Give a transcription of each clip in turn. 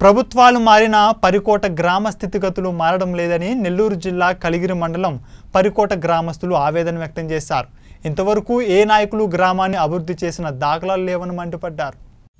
ప్రభుత్వాలు మారినా పరికోట గ్రామ స్థితిగతులు మారడం లేదని నెల్లూరు జిల్లా కలిగిరి మండలం పరికోట గ్రామస్తులు ఆవేదన వ్యక్తం చేశారు ఇంతవరకు ఏ నాయకులు గ్రామాన్ని అభివృద్ధి చేసిన దాఖలాలు లేవని మండిపడ్డారు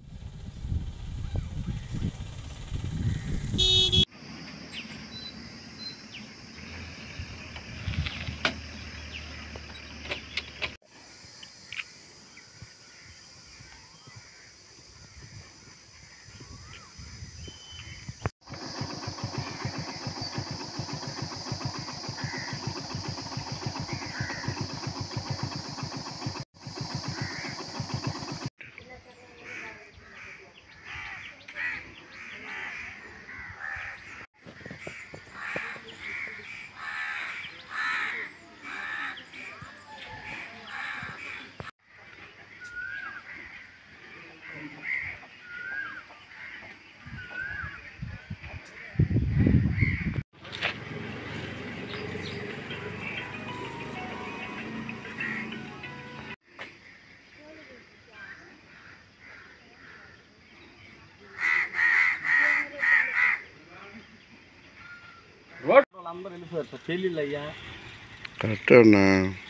రోడ్ వాళ్ళందరూ వెళ్ళిపోయారు సార్ చెల్లెళ్ళు అయ్యా కరెక్టే అన్నా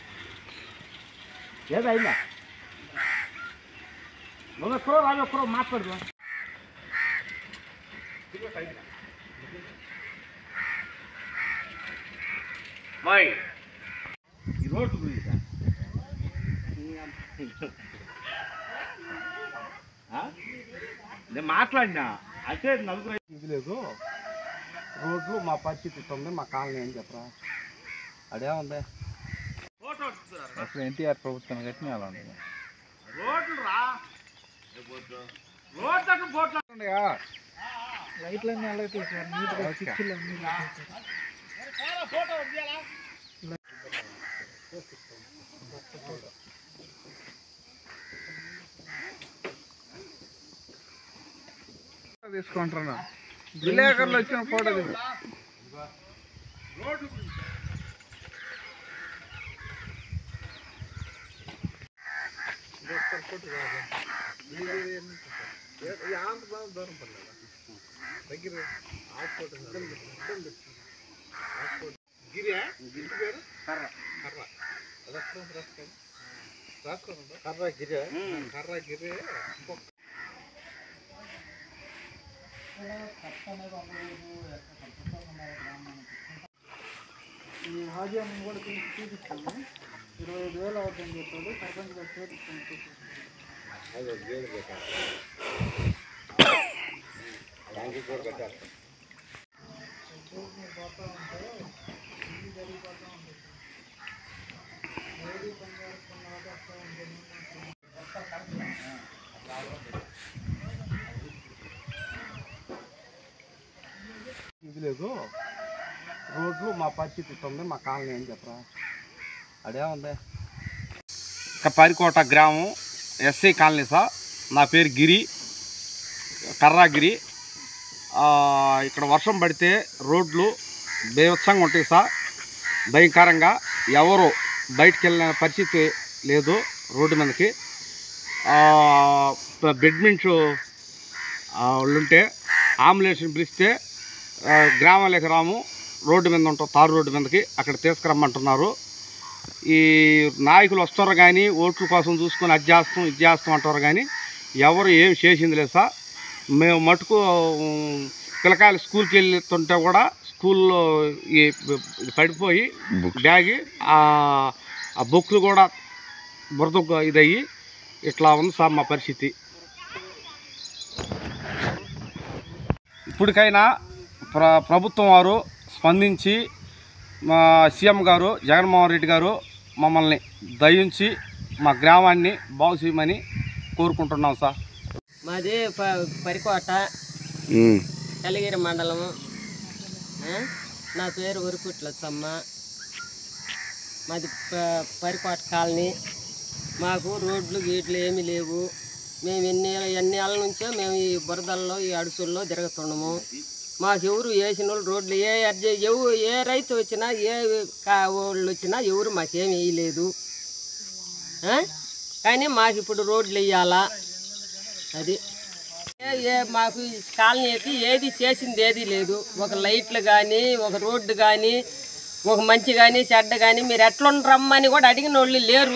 ఏదో అయిందా నువ్వు ఎక్కడో రాదు ఎక్కడో మాట్లాడు బాయ్ ఈ రోడ్డు గురించి నేను మాట్లాడినా అయితే నలుగురు ఇది లేదు రోడ్లు మా పరిస్థితి ఇట్లా ఉంది మా కాలనీ అని చెప్పరా అదేముంది అప్పుడు ఎన్టీఆర్ ప్రభుత్వం కట్టిన అలా ఉండదు రోడ్లు రా రోడ్లకు పోట్లు లైట్లన్నీ అలాగే నీట్గా స్విచ్లు తీసుకుంటున్నా విలేకరులు వచ్చిన ఫోటో దిగు ఈ హాజీ అమ్మని కూడా తీసి చూపిస్తాను ఇరవై ఐదు వేలు అవుతుంది చెప్పాడు సర్పంచ్ గారు చేపించాను ఇది లేదు రోడ్లు మా పరిస్థితి ఇట్లా ఉంది మా కాలనీ అని చెప్పరా అదేముంది పరికోట గ్రామం ఎస్సీ కాలనీ సార్ నా పేరు గిరి కర్రాగిరి ఆ, ఇక్కడ వర్షం పడితే రోడ్లు బేవత్సంగా ఉంటాయి సార్ భయంకరంగా ఎవరు బయటికి వెళ్ళిన పరిస్థితి లేదు రోడ్డు మీదకి ఆ, బెడ్మింట్ వాళ్ళు ఉంటే అంబులెన్స్ పిలిస్తే ఆ, గ్రామాలకు రాము రోడ్డు మీద ఉంటాం తారు రోడ్డు మీదకి అక్కడ తీసుకురమ్మంటున్నారు ఈ నాయకులు వస్తారు కానీ ఓట్ల కోసం చూసుకొని అది చేస్తాం ఇది చేస్తాం అంటారు కానీ ఎవరు ఏం చేసింది లేదు సార్ మేము మటుకు ఉమ్, పిల్లకాయలు స్కూల్కి వెళ్తుంటే కూడా స్కూల్లో ఈ ఇది పడిపోయి బ్యాగి ఆ ఆ బుక్లు కూడా బురద ఇదయ్యి ఇట్లా ఉంది సార్ మా పరిస్థితి ఇప్పటికైనా ప్ర ప్రభుత్వం వారు స్పందించి మా సీఎం గారు జగన్మోహన్ రెడ్డి గారు మమ్మల్ని దయించి మా గ్రామాన్ని బాగు చేయమని కోరుకుంటున్నాం సార్ మాది ప- పరికోట ఉమ్. కలిగిరి మండలము ఆ? నా పేరు ఉరుకుట్ల సమ్మ మాది ప- పరికోట కాలనీ మాకు రోడ్లు గేట్లు ఏమీ లేవు మేము ఎన్ని ఎన్ని ఏళ్ళ నుంచో మేము ఈ బురదల్లో ఈ అడుసుల్లో తిరుగుతున్నాము మాకు ఎవరు వేసిన వాళ్ళు రోడ్లు ఏ అర్జ ఎవరు ఏ రైతు వచ్చినా ఏ కా వాళ్ళు వచ్చినా ఎవరు మాకేమి వేయలేదు ఆ? కానీ మాకు ఇప్పుడు రోడ్లు వేయాలా అది ఏ ఏ మాకు ఈ కాలనీకి ఏది చేసింది ఏది లేదు ఒక లైట్లు కానీ ఒక రోడ్డు కానీ ఒక మంచి కానీ చెడ్డ కానీ మీరు ఎట్లా రమ్మని కూడా అడిగిన వాళ్ళు లేరు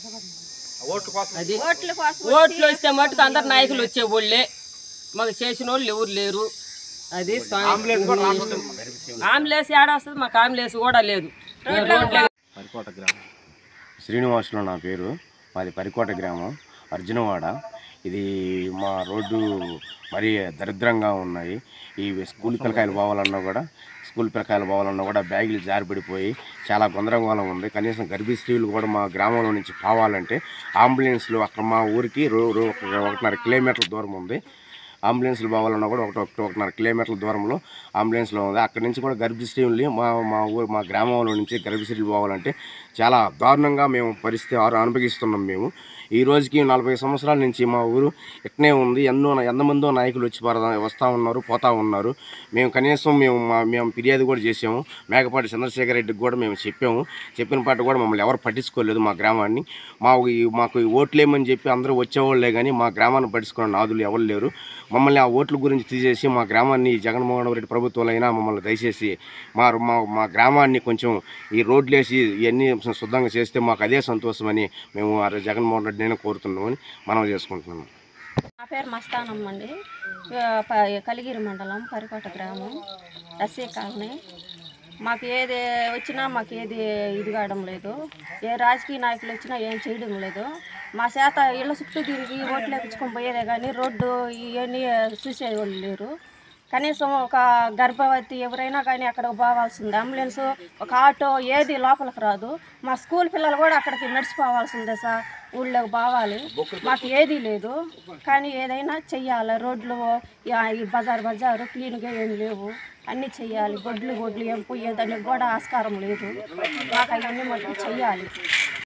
అది ఓట్లు వస్తే మటుకు అందరు నాయకులు వచ్చేవాళ్ళే మాకు చేసిన వాళ్ళు ఎవరు లేరు అది స్వామి ఆంబులెన్స్ ఏడ వస్తుంది మాకు ఆంబులెన్స్ కూడా లేదు రోడ్లే పరికోట గ్రామం శ్రీనివాసులు నా పేరు మాది పరికోట గ్రామం అర్జునవాడ ఇది మా రోడ్డు మరీ దరిద్రంగా ఉన్నాయి ఈ స్కూల్ పిల్లకాయలు పోవాలన్నా కూడా స్కూల్ పిల్లకాయలు పోవాలన్నా కూడా బ్యాగులు జారిపడిపోయి చాలా గందరగోళం ఉంది కనీసం గర్భిణీ స్త్రీలు కూడా మా గ్రామంలో నుంచి పోవాలంటే అంబులెన్స్లు అక్కడ మా ఊరికి రో రో ఒకటిన్నర కిలోమీటర్ల దూరం ఉంది అంబులెన్స్లు పోవాలన్నా కూడా ఒకటి ఒకటి ఒకటిన్నర కిలోమీటర్ల దూరంలో అంబులెన్స్లో ఉంది అక్కడి నుంచి కూడా గర్భిణీ స్త్రీలు మా మా ఊరు మా గ్రామంలో నుంచి గర్భిణీ స్త్రీలు పోవాలంటే చాలా దారుణంగా మేము పరిస్థితి అను- అనుభవిస్తున్నాం మేము ఈ రోజుకి నలభై సంవత్సరాల నుంచి మా ఊరు ఇట్నే ఉంది ఎన్నో ఎంతమందో నాయకులు వచ్చి పరదా వస్తూ ఉన్నారు పోతా ఉన్నారు మేము కనీసం మేము మా మేము ఫిర్యాదు కూడా చేసాము మేకపాటి చంద్రశేఖర్ రెడ్డికి కూడా మేము చెప్పాము చెప్పిన పాట కూడా మమ్మల్ని ఎవరు పట్టించుకోలేదు మా గ్రామాన్ని మా ఈ- మాకు ఈ ఓట్లేమని చెప్పి అందరూ వచ్చేవాళ్ళే కానీ మా గ్రామాన్ని పట్టించుకున్న నాదులు ఎవరు లేరు మమ్మల్ని ఆ ఓట్ల గురించి తీసేసి మా గ్రామాన్ని ఈ జగన్మోహన్ రెడ్డి ప్రభుత్వాలైనా మమ్మల్ని దయచేసి మా మా మా గ్రామాన్ని కొంచెం ఈ రోడ్లు వేసి ఇవన్నీ శుద్ధంగా చేస్తే మాకు అదే సంతోషమని మేము ఆ జగన్మోహన్ రెడ్డిని కోరుతున్నామని మనం చేసుకుంటున్నాము నా పేరు మస్తానమ్మ అండి ఆ, ప- కలిగిరి మండలం పరికోట గ్రామం ఎస్సీ కాలనీ మాకు ఏది వచ్చినా మాకు ఏది ఇది కావడం లేదు ఏ రాజకీయ నాయకులు వచ్చినా ఏం చేయడం లేదు మా చేత ఇళ్ళ చుట్టూ తిరిగి ఓట్లు వేపించుకొని పోయేదే కానీ రోడ్డు ఇవన్నీ చూసేవాళ్ళు లేరు కనీసం ఒక గర్భవతి ఎవరైనా కానీ అక్కడ పోవాల్సిందే అంబులెన్స్ ఒక ఆటో ఏది లోపలికి రాదు మా స్కూల్ పిల్లలు కూడా అక్కడికి నడిచిపోవాల్సిందే సార్ ఊళ్ళోకి పోవాలి మాకు ఏదీ లేదు కానీ ఏదైనా చెయ్యాలి రోడ్లు యా- ఈ బజార్ బజారు క్లీన్గా ఏం లేవు అన్నీ చెయ్యాలి గొడ్లు గొడ్లు ఏం పోయేదానికి కూడా ఆస్కారం లేదు మాకు అవన్నీ మటుకు చెయ్యాలి